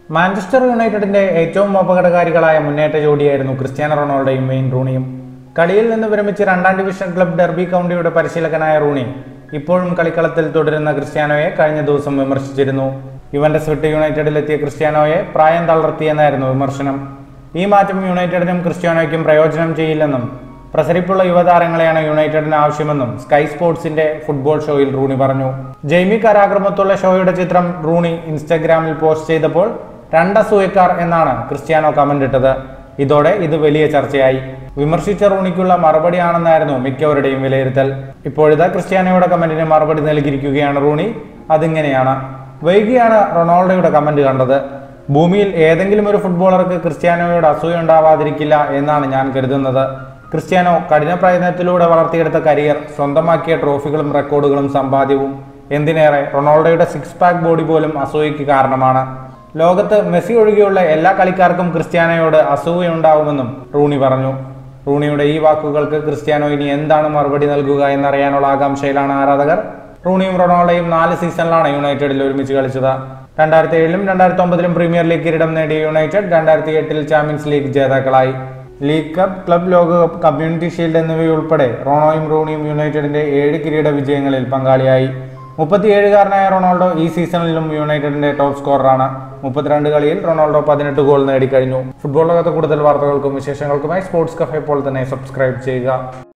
Manchester യുണൈറ്റഡിന്റെ ഏറ്റവും അപകടകാരികളായ മുന്നേറ്റ ജോഡിയായിരുന്നു ക്രിസ്ത്യാനോ റൊണാൾഡോയും വെയിൻ റൂണിയും കളിയിൽ നിന്ന് വിരമിച്ച് രണ്ടാം ഡിവിഷൻ ക്ലബ് ഡെർബി കൗണ്ടിയുടെ പരിശീലകനായ റൂണി ഇപ്പോഴും കളിക്കളത്തിൽ തുടരുന്ന ക്രിസ്ത്യാനോയെ കഴിഞ്ഞ ദിവസം വിമർശിച്ചിരുന്നു യുവന്റസ് വിട്ട് യുണൈറ്റഡിലെത്തിയ ക്രിസ്ത്യാനോയെ പ്രായം തളർത്തിയെന്നായിരുന്നു വിമർശനം ഈ മാറ്റം യുണൈറ്റഡിനും ക്രിസ്ത്യാനോയ്ക്കും പ്രയോജനം ചെയ്യില്ലെന്നും പ്രസരിപ്പുള്ള യുവതാരങ്ങളെയാണ് യുണൈറ്റഡിന് ആവശ്യമെന്നും സ്കൈ സ്പോർട്സിന്റെ ഫുട്ബോൾ ഷോയിൽ റൂണി പറഞ്ഞു ജെയ്മി കരാഗ്രമത്തുള്ള ഷോയുടെ ചിത്രം റൂണി ഇൻസ്റ്റഗ്രാമിൽ പോസ്റ്റ് ചെയ്തപ്പോൾ രണ്ടസൂയക്കാർ എന്നാണ് ക്രിസ്ത്യാനോ കമന്റ് ഇട്ടത് ഇതോടെ ഇത് വലിയ ചർച്ചയായി വിമർശിച്ച റൂണിക്കുള്ള മറുപടിയാണെന്നായിരുന്നു മിക്കവരുടെയും വിലയിരുത്തൽ ഇപ്പോഴിതാ ക്രിസ്ത്യാനോയുടെ കമന്റിന് മറുപടി നൽകിയിരിക്കുകയാണ് റൂണി അതിങ്ങനെയാണ് വൈകിയാണ് റൊണാൾഡോയുടെ കമന്റ് കണ്ടത് ഭൂമിയിൽ ഏതെങ്കിലും ഒരു ഫുട്ബോളർക്ക് ക്രിസ്ത്യാനോയോട് അസൂയ ഉണ്ടാവാതിരിക്കില്ല എന്നാണ് ഞാൻ കരുതുന്നത് ക്രിസ്ത്യാനോ കഠിന പ്രയത്നത്തിലൂടെ വളർത്തിയെടുത്ത കരിയർ സ്വന്തമാക്കിയ ട്രോഫികളും റെക്കോർഡുകളും സമ്പാദ്യവും എന്തിനേറെ റൊണാൾഡോയുടെ സിക്സ് പാക്ക് ബോഡി പോലും അസൂയയ്ക്ക് കാരണമാണ് ലോകത്ത് മെസ്സി ഒഴികെയുള്ള എല്ലാ കളിക്കാർക്കും ക്രിസ്ത്യാനോയോട് അസൂയയുണ്ടാവുമെന്നും റൂണി പറഞ്ഞു റൂണിയുടെ ഈ വാക്കുകൾക്ക് ക്രിസ്ത്യാനോ ഇനി എന്താണ് മറുപടി നൽകുക എന്നറിയാനുള്ള ആകാംക്ഷയിലാണ് ആരാധകർ റൂണിയും റൊണാൾഡോയും നാല് സീസണിലാണ് യുണൈറ്റഡിൽ ഒരുമിച്ച് കളിച്ചത് രണ്ടായിരത്തി ഏഴിലും രണ്ടായിരത്തി ഒമ്പതിലും പ്രീമിയർ ലീഗ് കിരീടം നേടിയ യുണൈറ്റഡ് രണ്ടായിരത്തി എട്ടിൽ ചാമ്പ്യൻസ് ലീഗ് ജേതാക്കളായി ലീഗ് കപ്പ് ക്ലബ് ലോകകപ്പ് കമ്മ്യൂണിറ്റി ഷീൽഡ് എന്നിവയുൾപ്പെടെ റോണോയും റൂണിയും യുണൈറ്റഡിന്റെ ഏഴ് കിരീട വിജയങ്ങളിൽ പങ്കാളിയായി മുപ്പത്തിയേഴുകാരനായ റൊണാൾഡോ ഈ സീസണിലും യുണൈറ്റഡിന്റെ ടോപ്പ് സ്കോററാണ് മുപ്പത്തിരണ്ട് കളിയിൽ റൊണാൾഡോ പതിനെട്ട് ഗോൾ നേടിക്കഴിഞ്ഞു ഫുട്ബോൾ ലോകത്തെ കൂടുതൽ വാർത്തകൾക്കും വിശേഷങ്ങൾക്കുമായി സ്പോർട്സ് കഫേ പോലെ തന്നെ സബ്സ്ക്രൈബ് ചെയ്യുക